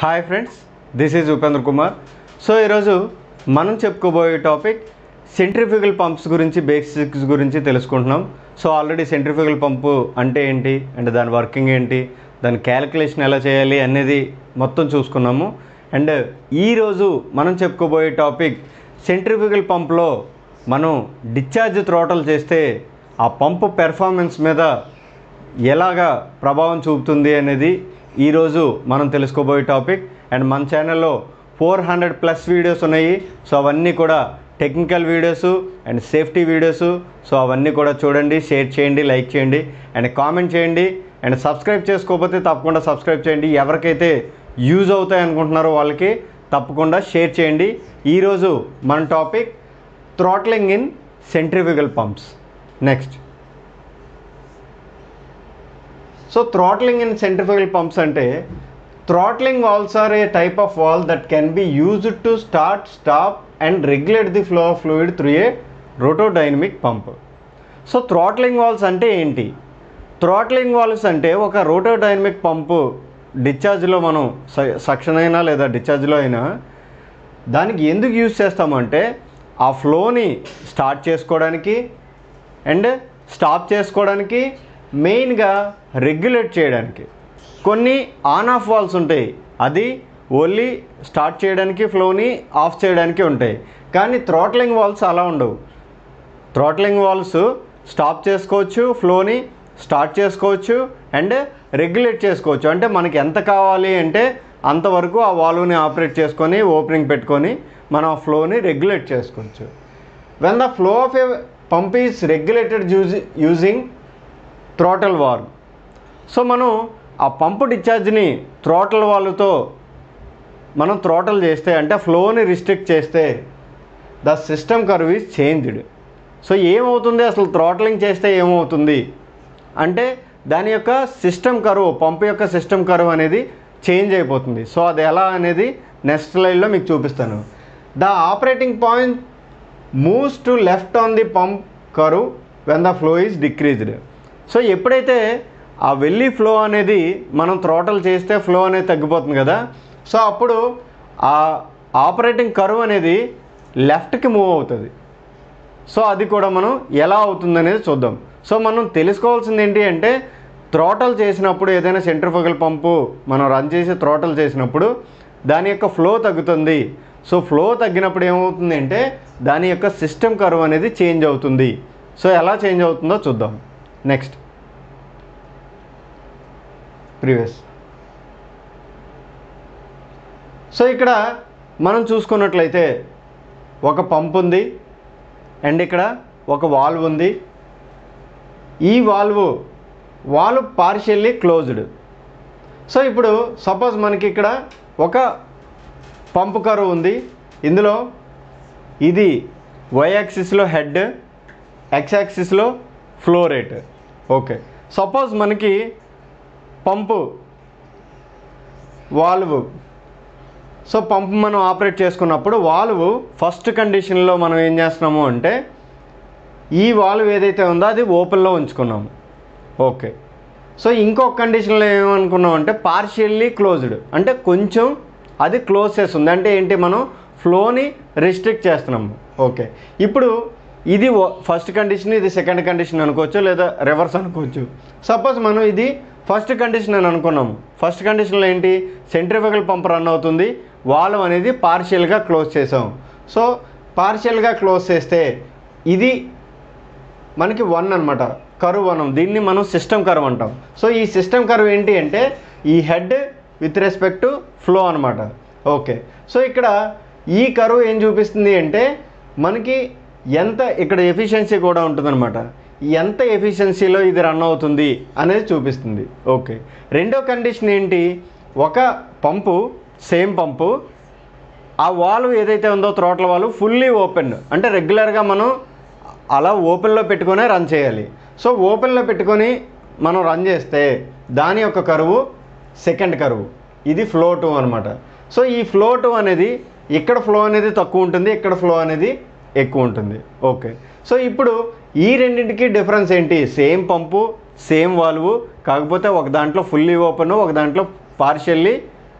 hi friends this is Upendra Kumar so ఈరోజు మనం చెప్పుకోబోయే టాపిక్ సెంట్రిఫ్యూగల్ పంప్స్ గురించి బేసిక్స్ గురించి తెలుసుకుంటున్నాం సో ఆల్రెడీ సెంట్రిఫ్యూగల్ పంపు అంటే ఏంటి అండ్ దాని వర్కింగ్ ఏంటి దాని క్యాలిక్యులేషన్ ఎలా చేయాలి అనేది మొత్తం చూసుకున్నాము అండ్ ఈరోజు మనం చెప్పుకోబోయే టాపిక్ సెంట్రిఫ్యూగల్ పంప్లో మనం డిశ్చార్జ్ త్రోటల్ చేస్తే ఆ పంపు పెర్ఫార్మెన్స్ మీద ఎలాగా ప్రభావం చూపుతుంది అనేది ఈరోజు మనం తెలుసుకోబోయే టాపిక్ అండ్ మన ఛానల్లో ఫోర్ హండ్రెడ్ ప్లస్ వీడియోస్ ఉన్నాయి సో అవన్నీ కూడా technical videos and safety videos so అవన్నీ కూడా చూడండి షేర్ చేయండి లైక్ చేయండి అండ్ కామెంట్ చేయండి అండ్ సబ్స్క్రైబ్ చేసుకోకపోతే తప్పకుండా సబ్స్క్రైబ్ చేయండి ఎవరికైతే యూజ్ అవుతాయి అనుకుంటున్నారో వాళ్ళకి తప్పకుండా షేర్ చేయండి ఈరోజు మన topic throttling in centrifugal pumps next so throttling in centrifugal pumps అంటే throttling valves are a type of valve that can be used to start stop and regulate the flow of fluid through a rotodynamic pump so throttling valves అంటే ఏంటి throttling valves అంటే ఒక రోటోడైనమిక్ పంపు డిశ్చార్జ్లో మనం suction అయినా లేదా డిశ్చార్జ్లో అయినా దానికి ఎందుకు యూజ్ చేస్తామంటే ఆ ఫ్లోని స్టార్ట్ చేసుకోవడానికి అండ్ స్టాప్ చేసుకోవడానికి మెయిన్గా రెగ్యులేట్ చేయడానికి కొన్ని ఆన్ ఆఫ్ వాల్స్ ఉంటాయి అది ఓన్లీ స్టార్ట్ చేయడానికి ఫ్లోని ఆఫ్ చేయడానికి ఉంటాయి కానీ థ్రాట్లింగ్ వాల్స్ అలా ఉండవు థ్రాట్లింగ్ వాల్స్ స్టాప్ చేసుకోవచ్చు ఫ్లోని స్టార్ట్ చేసుకోవచ్చు అండ్ రెగ్యులేట్ చేసుకోవచ్చు అంటే మనకి ఎంత కావాలి అంటే అంతవరకు ఆ వాల్వ్ని ఆపరేట్ చేసుకొని ఓపెనింగ్ పెట్టుకొని మనం ఆ ఫ్లోని రెగ్యులేట్ చేసుకోవచ్చు when the flow of a pump is regulated use using throttle valve so మనం ఆ పంపు డిశ్చార్జ్ని థ్రోటల్ వాల్వ్తో మనం థ్రోటల్ చేస్తే అంటే ఫ్లోని రిస్ట్రిక్ట్ చేస్తే the system curve is changed so ఏమవుతుంది అసలు థ్రోటలింగ్ చేస్తే ఏమవుతుంది అంటే దాని యొక్క సిస్టమ్ కర్వ్ పంపు యొక్క సిస్టమ్ కర్వ్ అనేది చేంజ్ అయిపోతుంది సో అది ఎలా అనేది నెక్స్ట్ స్లైడ్లో మీకు చూపిస్తాను the operating point moves to left on the pump curve when the flow is decreased so ఎప్పుడైతే ఆ వెళ్ళి ఫ్లో అనేది మనం థ్రోటల్ చేస్తే ఫ్లో అనేది తగ్గిపోతుంది కదా సో అప్పుడు ఆ ఆపరేటింగ్ కర్వ్ అనేది లెఫ్ట్కి మూవ్ అవుతుంది సో అది కూడా మనం ఎలా అవుతుంది అనేది చూద్దాం సో మనం తెలుసుకోవాల్సింది ఏంటి అంటే థ్రోటల్ చేసినప్పుడు ఏదైనా సెంట్రిఫుగల్ పంపు మనం రన్ చేసి థ్రోటల్ చేసినప్పుడు దాని యొక్క ఫ్లో తగ్గుతుంది సో ఫ్లో తగ్గినప్పుడు ఏమవుతుంది అంటే దాని యొక్క సిస్టమ్ కర్వ్ అనేది చేంజ్ అవుతుంది సో ఎలా చేంజ్ అవుతుందో చూద్దాం నెక్స్ట్ ప్రీవియస్ సో ఇక్కడ మనం చూసుకున్నట్లయితే ఒక పంప్ ఉంది అండ్ ఇక్కడ ఒక వాల్వ్ ఉంది ఈ valve valve partially closed so ఇప్పుడు సపోజ్ మనకి ఇక్కడ ఒక పంపు కరువు ఉంది ఇందులో ఇది వై యాక్సిస్లో హెడ్ ఎక్స్ యాక్సిస్లో ఫ్లో రేట్ ఓకే సపోజ్ మనకి పంపు వాల్వ్ సో పంప్ మనం ఆపరేట్ చేసుకున్నప్పుడు వాల్వ్ ఫస్ట్ కండిషన్లో మనం ఏం చేస్తున్నాము అంటే ఈ వాల్వ్ ఏదైతే ఉందో అది ఓపెన్లో ఉంచుకున్నాము ఓకే సో ఇంకొక కండిషన్లో ఏమనుకున్నాం అంటే పార్షియల్లీ క్లోజ్డ్ అంటే కొంచెం అది క్లోజ్ చేస్తుంది అంటే ఏంటి మనం ఫ్లోని రిస్ట్రిక్ట్ చేస్తున్నాము ఓకే ఇప్పుడు ఇది ఫస్ట్ కండిషన్ ఇది సెకండ్ కండిషన్ అనుకోవచ్చు లేదా రివర్స్ అనుకోవచ్చు సపోజ్ మనం ఇది ఫస్ట్ కండిషన్ అని అనుకున్నాము ఫస్ట్ కండిషన్లో ఏంటి సెంట్రిఫికల్ పంప్ రన్ అవుతుంది వాల్వ్ అనేది పార్షియల్గా క్లోజ్ చేసాం సో పార్షియల్గా క్లోజ్ చేస్తే ఇది మనకి వన్ అనమాట కరువు అనం దీన్ని మనం సిస్టమ్ కర్వ్ అంటాం సో ఈ సిస్టమ్ కర్వ్ ఏంటి అంటే ఈ head with respect to flow అనమాట ఓకే సో ఇక్కడ ఈ కరువు ఏం చూపిస్తుంది అంటే మనకి ఎంత ఇక్కడ ఎఫిషియన్సీ కూడా ఉంటుందన్నమాట ఎంత ఎఫిషియన్సీలో ఇది రన్ అవుతుంది అనేది చూపిస్తుంది ఓకే రెండో కండిషన్ ఏంటి ఒక పంపు సేమ్ పంపు ఆ వాల్వ్ ఏదైతే ఉందో త్రోట్ల వాల్వ్ ఫుల్లీ ఓపెన్ అంటే రెగ్యులర్గా మనం అలా ఓపెన్లో పెట్టుకొనే రన్ చేయాలి సో ఓపెన్లో పెట్టుకొని మనం రన్ చేస్తే దాని యొక్క కరువు సెకండ్ కరువు ఇది ఫ్లో టూ అనమాట సో ఈ ఫ్లో టూ అనేది ఇక్కడ ఫ్లో అనేది తక్కువ ఉంటుంది ఇక్కడ ఫ్లో అనేది ఎక్కువ ఉంటుంది ఓకే సో ఇప్పుడు ఈ రెండింటికి డిఫరెన్స్ ఏంటి సేమ్ పంపు సేమ్ వాల్వ్ కాకపోతే ఒక దాంట్లో ఫుల్లీ ఓపెన్ ఒక దాంట్లో పార్షియల్లీ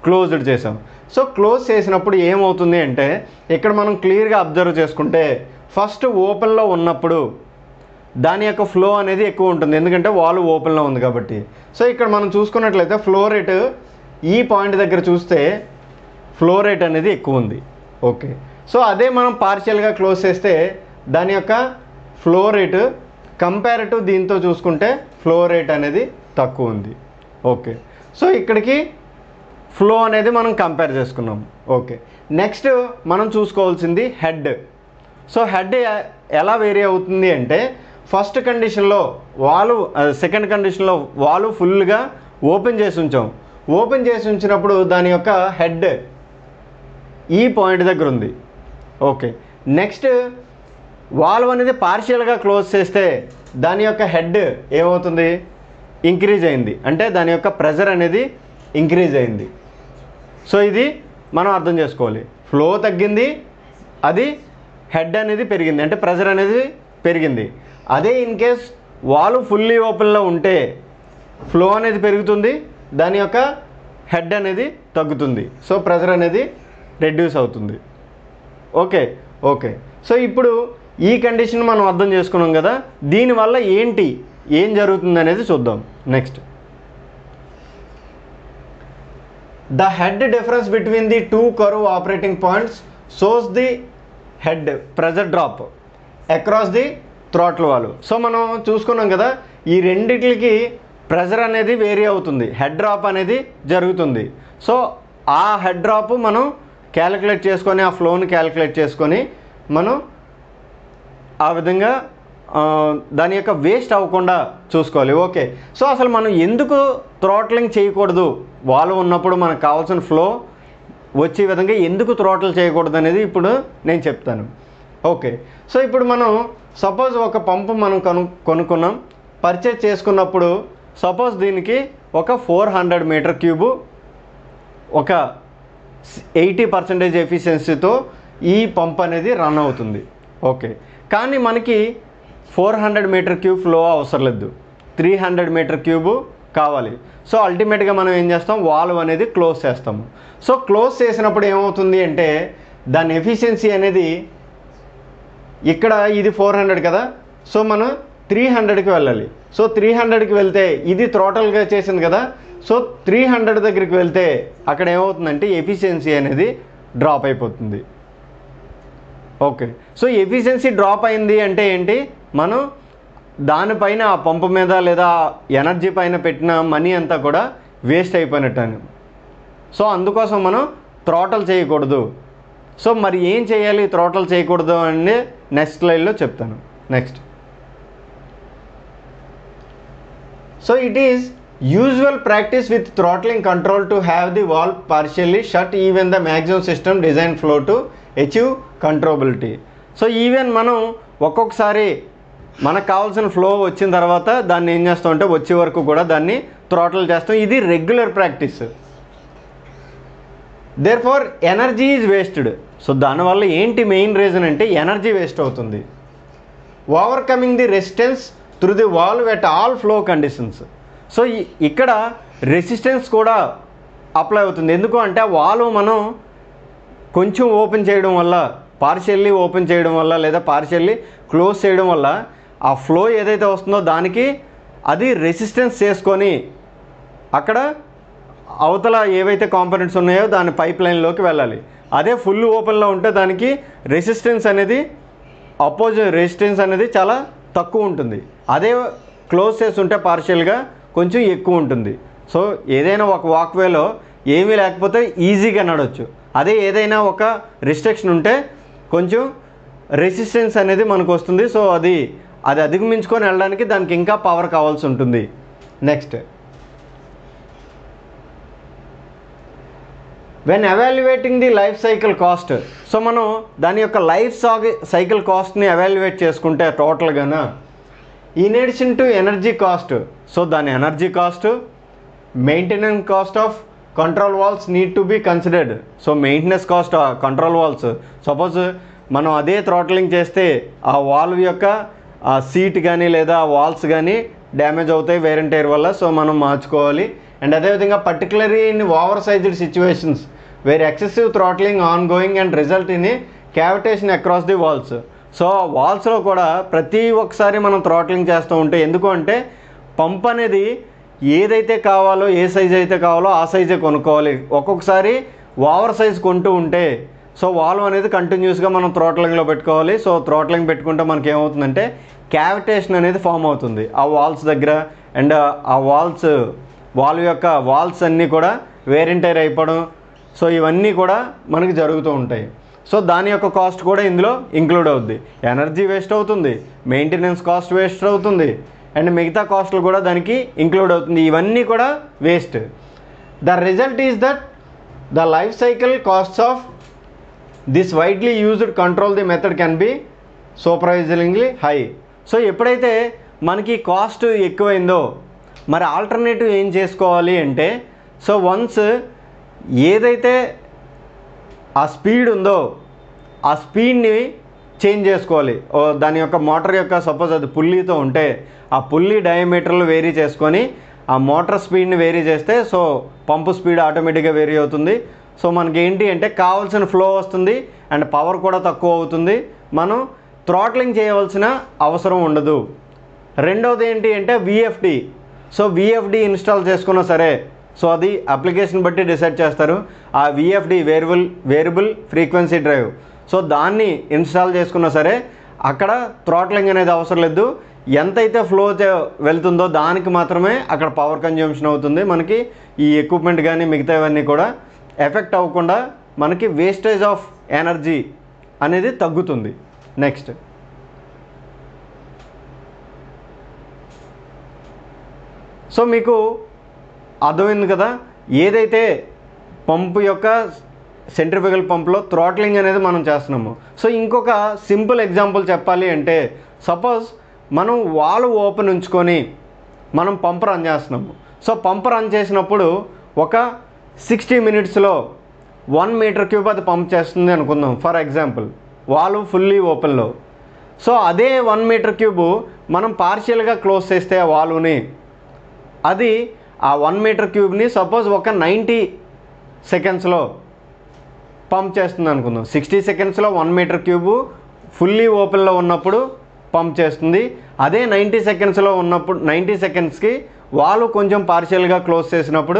క్లోజ్డ్ చేసాం సో క్లోజ్ చేసినప్పుడు ఏమవుతుంది అంటే ఇక్కడ మనం క్లియర్గా అబ్జర్వ్ చేసుకుంటే ఫస్ట్ ఓపెన్లో ఉన్నప్పుడు దాని యొక్క ఫ్లో అనేది ఎక్కువ ఉంటుంది ఎందుకంటే వాల్ ఓపెన్లో ఉంది కాబట్టి సో ఇక్కడ మనం చూసుకున్నట్లయితే ఫ్లో రేట్ ఈ పాయింట్ దగ్గర చూస్తే ఫ్లో రేట్ అనేది ఎక్కువ ఉంది ఓకే సో అదే మనం పార్షియల్గా క్లోజ్ చేస్తే దాని యొక్క ఫ్లో రేటు కంపేరిటివ్ దీంతో చూసుకుంటే ఫ్లో రేట్ అనేది తక్కువ ఉంది ఓకే సో ఇక్కడికి ఫ్లో అనేది మనం కంపేర్ చేసుకున్నాం ఓకే నెక్స్ట్ మనం చూసుకోవాల్సింది హెడ్ సో హెడ్ ఎలా వేరీ అవుతుంది అంటే ఫస్ట్ కండిషన్లో వాలు సెకండ్ కండిషన్లో వాలు ఫుల్గా ఓపెన్ చేసి ఉంచాం ఓపెన్ చేసి ఉంచినప్పుడు దాని యొక్క హెడ్ ఈ పాయింట్ దగ్గర ఉంది ఓకే నెక్స్ట్ వాల్వ్ అనేది పార్షియల్గా క్లోజ్ చేస్తే దాని యొక్క హెడ్ ఏమవుతుంది ఇంక్రీజ్ అయింది అంటే దాని యొక్క ప్రెజర్ అనేది ఇంక్రీజ్ అయింది సో ఇది మనం అర్థం చేసుకోవాలి ఫ్లో తగ్గింది అది హెడ్ అనేది పెరిగింది అంటే ప్రెజర్ అనేది పెరిగింది అదే ఇన్ కేస్ వాల్ ఫుల్లీ ఓపెన్లో ఉంటే ఫ్లో అనేది పెరుగుతుంది దాని యొక్క హెడ్ అనేది తగ్గుతుంది సో ప్రెజర్ అనేది రెడ్యూస్ అవుతుంది ఓకే ఓకే సో ఇప్పుడు ఈ కండిషన్ మనం అర్థం చేసుకున్నాం కదా దీనివల్ల ఏంటి ఏం జరుగుతుంది అనేది చూద్దాం next the head difference between the two curve operating points shows the head pressure drop across the throttle valve so మనం చూసుకున్నాం కదా ఈ రెండిట్లకి ప్రెజర్ అనేది వేరీ అవుతుంది హెడ్ డ్రాప్ అనేది జరుగుతుంది సో ఆ హెడ్ డ్రాప్ మనం క్యాలిక్యులేట్ చేసుకొని ఆ ఫ్లోని క్యాలిక్యులేట్ చేసుకొని మనం ఆ విధంగా ఆ, దాని యొక్క వేస్ట్ అవ్వకుండా చూసుకోవాలి ఓకే సో అసలు మనం ఎందుకు థ్రోట్లింగ్ చేయకూడదు వాళ్ళు ఉన్నప్పుడు మనకు కావాల్సిన ఫ్లో వచ్చే విధంగా ఎందుకు థ్రోటల్ చేయకూడదు అనేది ఇప్పుడు నేను చెప్తాను ఓకే సో ఇప్పుడు మనం సపోజ్ ఒక పంపు మనం కొను కొనుక్కున్నాం పర్చేజ్ చేసుకున్నప్పుడు సపోజ్ దీనికి ఒక ఫోర్ హండ్రెడ్ మీటర్ క్యూబు ఒక ఎయిటీ పర్సెంటేజ్ ఎఫిషియన్సీతో ఈ పంప్ అనేది రన్ అవుతుంది ఓకే కానీ మనకి four hundred meter cube flow అవసరం లేదు త్రీ హండ్రెడ్ మీటర్ క్యూబ్ కావాలి సో అల్టిమేట్గా మనం ఏం చేస్తాం వాల్వ్ అనేది క్లోజ్ చేస్తాము సో క్లోజ్ చేసినప్పుడు ఏమవుతుంది అంటే దాని ఎఫిషియన్సీ అనేది ఇక్కడ ఇది ఫోర్ హండ్రెడ్ కదా సో మనం త్రీ హండ్రెడ్కి వెళ్ళాలి సో త్రీ హండ్రెడ్కి వెళ్తే ఇది థ్రోటల్గా చేసింది కదా సో త్రీ హండ్రెడ్ దగ్గరికి వెళ్తే అక్కడ ఏమవుతుందంటే ఎఫిషియన్సీ అనేది డ్రాప్ అయిపోతుంది ఓకే సో ఎఫిషియన్సీ డ్రాప్ అయింది అంటే ఏంటి మనం దానిపైన ఆ పంపు మీద లేదా ఎనర్జీ పైన పెట్టిన మనీ అంతా కూడా వేస్ట్ అయిపోయినట్టు అని సో అందుకోసం మనం థ్రోటల్ చేయకూడదు సో మరి ఏం చేయాలి థ్రోటల్ చేయకూడదు అని నెక్స్ట్ స్లైడ్లో చెప్తాను next so it is usual practice with throttling control to have the valve partially shut even the maximum system design flow to achieve controllability so even మనం ఒక్కొక్కసారి మనకు కావాల్సిన ఫ్లో వచ్చిన తర్వాత దాన్ని ఏం చేస్తాం అంటే వచ్చే వరకు కూడా దాన్ని థ్రాటల్ చేస్తాం ఇది regular practice therefore energy is wasted so దానివల్ల ఏంటి మెయిన్ రీజన్ అంటే ఎనర్జీ వేస్ట్ అవుతుంది overcoming the resistance through the valve at all flow conditions so ఇ- ఇక్కడ రెసిస్టెన్స్ కూడా అప్లై అవుతుంది ఎందుకు అంటే ఆ వాల్వ్ మనం కొంచెం ఓపెన్ చేయడం వల్ల పార్షియల్లీ ఓపెన్ చేయడం వల్ల లేదా పార్షియల్లీ క్లోజ్ చేయడం వల్ల ఆ ఫ్లో ఏదైతే వస్తుందో దానికి అది రెసిస్టెన్స్ చేసుకొని అక్కడ అవతల ఏవైతే కాంపోనెంట్స్ ఉన్నాయో దాని పైప్ లైన్లోకి వెళ్ళాలి అదే ఫుల్ ఓపెన్లో ఉంటే దానికి రెసిస్టెన్స్ అనేది అపోజిట్ రెసిస్టెన్స్ అనేది చాలా తక్కువ ఉంటుంది అదే క్లోజ్ చేసి ఉంటే పార్షియల్గా కొంచెం ఎక్కువ ఉంటుంది సో ఏదైనా ఒక వాక్వేలో ఏమీ లేకపోతే ఈజీగా నడవచ్చు అదే ఏదైనా ఒక రిస్ట్రిక్షన్ ఉంటే కొంచెం రెసిస్టెన్స్ అనేది మనకు వస్తుంది సో అది అది అధిగమించుకొని వెళ్ళడానికి దానికి ఇంకా పవర్ కావాల్సి ఉంటుంది next when evaluating the life cycle cost so మనం దాని యొక్క లైఫ్ సాగి సైకిల్ కాస్ట్ని అవాల్యుయేట్ చేసుకుంటే టోటల్గాన in addition to energy cost so దాని energy cost maintenance cost of control valves need to be considered so maintenance cost control valves suppose మనం అదే థ్రాట్లింగ్ చేస్తే ఆ వాల్వ్ యొక్క ఆ సీట్ కానీ లేదా వాల్స్ కానీ డ్యామేజ్ అవుతాయి వేరెంట్ ఎయిర్ వల్ల సో మనం మార్చుకోవాలి అండ్ అదేవిధంగా particularly in oversized situations where excessive throttling on going and result in cavitation across the valves so వాల్స్లో కూడా ప్రతి ఒక్కసారి మనం థ్రాట్లింగ్ చేస్తూ ఉంటే ఎందుకు అంటే పంప్ అనేది ఏదైతే కావాలో ఏ సైజ్ అయితే కావాలో ఆ సైజే కొనుక్కోవాలి ఒక్కొక్కసారి ఓవర్ సైజ్ కొంటూ ఉంటే సో వాల్వ్ అనేది కంటిన్యూస్గా మనం థ్రోట్లింగ్లో పెట్టుకోవాలి సో థ్రోట్లింగ్ పెట్టుకుంటే మనకి ఏమవుతుందంటే క్యావిటేషన్ అనేది ఫామ్ అవుతుంది ఆ వాల్స్ దగ్గర అండ్ ఆ వాల్స్ వాల్వ్ యొక్క వాల్స్ అన్నీ కూడా వేరింటైర్ అయిపోవడం సో ఇవన్నీ కూడా మనకి జరుగుతూ ఉంటాయి సో దాని యొక్క కాస్ట్ కూడా ఇందులో ఇంక్లూడ్ అవుద్ది ఎనర్జీ వేస్ట్ అవుతుంది మెయింటెనెన్స్ కాస్ట్ వేస్ట్ అవుతుంది అండ్ మిగతా కాస్ట్లు కూడా దానికి ఇంక్లూడ్ అవుతుంది ఇవన్నీ కూడా waste the result is that the life cycle costs of this widely used control the method can be surprisingly high so ఎప్పుడైతే మనకి కాస్ట్ ఎక్కువైందో మరి ఆల్టర్నేటివ్ ఏం చేసుకోవాలి అంటే సో వన్స్ ఏదైతే ఆ స్పీడ్ ఉందో ఆ స్పీడ్ని చేంజ్ చేసుకోవాలి ఓ దాని యొక్క మోటార్ యొక్క సపోజ్ అది పుల్లీతో ఉంటే ఆ పుల్లీ డయామీటర్లు వేరీ చేసుకొని ఆ మోటార్ స్పీడ్ని వేరీ చేస్తే సో పంపు స్పీడ్ ఆటోమేటిక్గా వేరీ అవుతుంది సో మనకి ఏంటి అంటే కావాల్సిన ఫ్లో వస్తుంది అండ్ పవర్ కూడా తక్కువ అవుతుంది మనం థ్రాట్లింగ్ చేయవలసిన అవసరం ఉండదు రెండవది ఏంటి అంటే విఎఫ్డి సో విఎఫ్డి ఇన్స్టాల్ చేసుకున్నా సరే సో అది అప్లికేషన్ బట్టి డిసైడ్ చేస్తారు ఆ VFD variable variable frequency drive so దాన్ని ఇన్స్టాల్ చేసుకున్నా సరే అక్కడ థ్రాట్లింగ్ అనేది అవసరం లేదు ఎంతైతే ఫ్లో వెళ్తుందో దానికి మాత్రమే అక్కడ పవర్ కన్జ్యూమ్షన్ అవుతుంది మనకి ఈ ఎక్విప్మెంట్ కానీ మిగతావన్నీ కూడా ఎఫెక్ట్ అవ్వకుండా మనకి వేస్టేజ్ ఆఫ్ ఎనర్జీ అనేది తగ్గుతుంది నెక్స్ట్ సో మీకు అర్థమైంది కదా ఏదైతే పంపు యొక్క సెంట్రిఫికల్ పంప్లో థ్రాట్లింగ్ అనేది మనం చేస్తున్నాము సో ఇంకొక సింపుల్ ఎగ్జాంపుల్ చెప్పాలి అంటే సపోజ్ మనం వాల్ ఓపెన్ ఉంచుకొని మనం పంప్ రన్ చేస్తున్నాము సో పంప్ రన్ చేసినప్పుడు ఒక సిక్స్టీ మినిట్స్లో వన్ మీటర్ క్యూబ్ అది పంప్ చేస్తుంది అనుకుందాం ఫర్ ఎగ్జాంపుల్ వాల్ ఫుల్లీ ఓపెన్లో సో అదే వన్ మీటర్ క్యూబ్ మనం పార్షియల్గా క్లోజ్ చేస్తే ఆ వాల్వ్ని అది ఆ వన్ మీటర్ క్యూబ్ని సపోజ్ ఒక నైంటీ సెకండ్స్లో పంప్ చేస్తుంది అనుకుందాం సిక్స్టీ సెకండ్స్లో వన్ మీటర్ క్యూబ్ ఫుల్లీ ఓపెన్లో ఉన్నప్పుడు పంప్ చేస్తుంది అదే నైంటీ సెకండ్స్లో ఉన్నప్పుడు నైంటీ సెకండ్స్కి వాళ్ళు కొంచెం పార్షియల్గా క్లోజ్ చేసినప్పుడు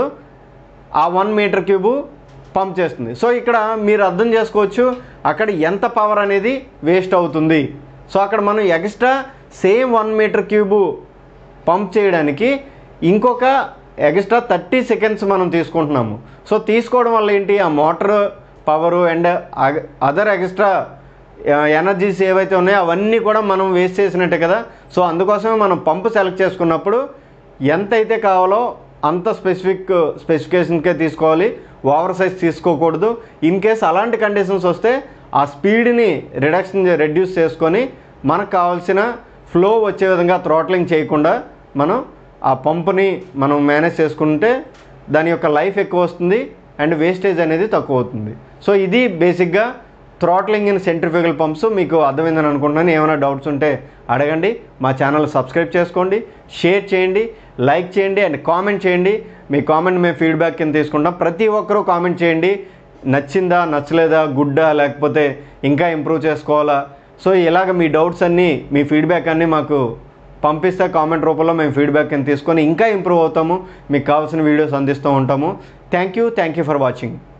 ఆ వన్ మీటర్ క్యూబ్ పంప్ చేస్తుంది సో ఇక్కడ మీరు అర్థం చేసుకోవచ్చు అక్కడ ఎంత పవర్ అనేది వేస్ట్ అవుతుంది సో అక్కడ మనం extra same one meter cube pump చేయడానికి ఇంకొక ఎక్స్ట్రా థర్టీ సెకండ్స్ మనం తీసుకుంటున్నాము సో తీసుకోవడం వల్ల ఏంటి ఆ motor power and other extra energies ఏవైతే ఉన్నాయో అవన్నీ కూడా మనం వేస్ట్ చేసినట్టే కదా సో అందుకోసమే మనం పంపు సెలెక్ట్ చేసుకున్నప్పుడు ఎంత అయితే కావాలో అంత స్పెసిఫిక్ స్పెసిఫికేషన్కే తీసుకోవాలి ఓవర్ సైజ్ తీసుకోకూడదు ఇన్ కేస్ అలాంటి కండిషన్స్ వస్తే ఆ స్పీడ్ని రిడక్షన్ రెడ్యూస్ చేసుకొని మనకు కావాల్సిన ఫ్లో వచ్చే విధంగా థ్రోట్లింగ్ చేయకుండా మనం ఆ పంపుని మనం మేనేజ్ చేసుకుంటే దాని యొక్క లైఫ్ ఎక్కువ వస్తుంది అండ్ వేస్టేజ్ అనేది తక్కువ అవుతుంది సో ఇది బేసిక్గా థ్రాట్లింగ్ ఇన్ సెంట్రిఫికల్ పంప్స్ మీకు అర్థమైందని అనుకుంటున్నాను ఏమైనా డౌట్స్ ఉంటే అడగండి మా ఛానల్ సబ్స్క్రైబ్ చేసుకోండి షేర్ చేయండి లైక్ చేయండి అండ్ కామెంట్ చేయండి మీ కామెంట్ మేము ఫీడ్బ్యాక్ కింద తీసుకుంటాం ప్రతి ఒక్కరూ కామెంట్ చేయండి నచ్చిందా నచ్చలేదా గుడ్డా లేకపోతే ఇంకా ఇంప్రూవ్ చేసుకోవాలా సో ఇలాగ మీ డౌట్స్ అన్నీ మీ ఫీడ్బ్యాక్ అన్నీ మాకు పంపిస్తే కామెంట్ రూపంలో మేము ఫీడ్బ్యాక్ కింద తీసుకొని ఇంకా ఇంప్రూవ్ అవుతాము మీకు కావాల్సిన వీడియోస్ అందిస్తూ ఉంటాము thank you thank you for watching